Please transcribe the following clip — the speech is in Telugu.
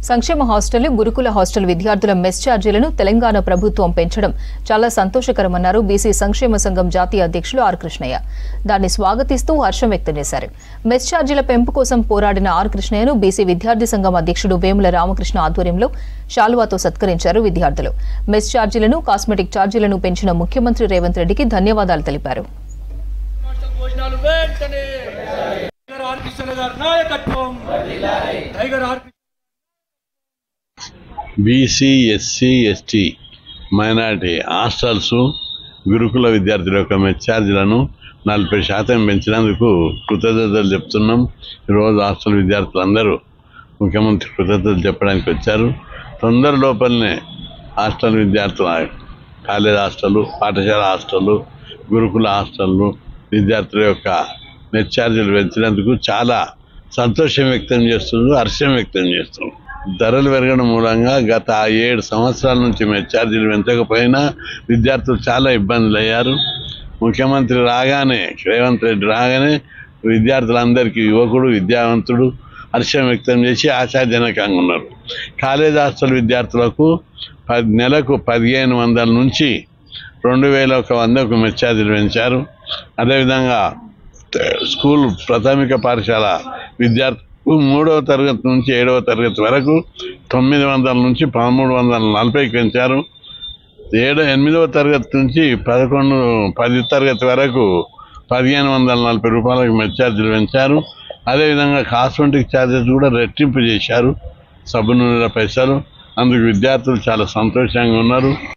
సంక్షేమ హాస్టల్ గురుకుల హాస్టల్ విద్యార్థుల మెస్ ఛార్జీలను తెలంగాణ ప్రభుత్వం పెంచడం చాలా సంతోషకరమన్నారు బీసీ సంక్షేమ సంఘం జాతీయ అధ్యక్షులు ఆర్ కృష్ణయ్య దాన్ని స్వాగతిస్తూ హర్షం వ్యక్తం చేశారు మెస్ ఛార్జీల పెంపు కోసం పోరాడిన ఆర్ కృష్ణయ్యను బీసీ విద్యార్థి సంఘం అధ్యక్షుడు వేముల రామకృష్ణ ఆధ్వర్యంలో శాలువాతో సత్కరించారు విద్యార్థులు మెస్ ఛార్జీలను కాస్మెటిక్ ఛార్జీలను పెంచిన ముఖ్యమంత్రి రేవంత్ రెడ్డికి ధన్యవాదాలు తెలిపారు హాస్టల్ భోజనాలు వెంటనే టైగర్ ఆర్ కిషన్ గారి నాయకత్వం tiger R Kishan BC SC ST minority hostels గురుకుల విద్యార్థుల యొక్క మెస్ ఛార్జీలను నలభై శాతం పెంచినందుకు కృతజ్ఞతలు చెప్తున్నాం ఈరోజు హాస్టల్ విద్యార్థులందరూ ముఖ్యమంత్రి కృతజ్ఞతలు చెప్పడానికి వచ్చారు తొందర లోపలనే హాస్టల్ విద్యార్థుల కాలేజ్ హాస్టల్ పాఠశాల హాస్టల్ గురుకుల హాస్టళ్ళు విద్యార్థుల యొక్క మెస్ ఛార్జీలు పెంచినందుకు చాలా సంతోషం వ్యక్తం చేస్తుంది హర్షం వ్యక్తం చేస్తుంది ధరలు పెరగడం మూలంగా గత ఏడు సంవత్సరాల నుంచి మెస్ ఛార్జీలు పెంచకపోయినా విద్యార్థులు చాలా ఇబ్బందులు అయ్యారు ముఖ్యమంత్రి రాగానే రేవంత్ రెడ్డి రాగానే విద్యార్థులందరికీ యువకుడు విద్యావంతుడు హర్షం వ్యక్తం చేసి ఆశాజనకంగా ఉన్నారు కాలేజ్ హాస్టల్ విద్యార్థులకు పది నెలకు పదిహేను వందల నుంచి రెండు వేల ఒక వందకు మెస్ ఛార్జీలు పెంచారు అదేవిధంగా స్కూల్ ప్రాథమిక పాఠశాల విద్యార్థులు మూడవ తరగతి నుంచి ఏడవ తరగతి వరకు తొమ్మిది వందల నుంచి పదమూడు వందల నలభైకి పెంచారు ఏడు ఎనిమిదవ తరగతి నుంచి పదకొండు పది తరగతి వరకు పదిహేను వందల నలభై రూపాయలకు మెస్ ఛార్జీలు పెంచారు అదేవిధంగా కాస్మెటిక్ ఛార్జెస్ కూడా రెట్టింపు చేశారు సబ్బు నూనెల పైసలు అందుకు విద్యార్థులు చాలా సంతోషంగా ఉన్నారు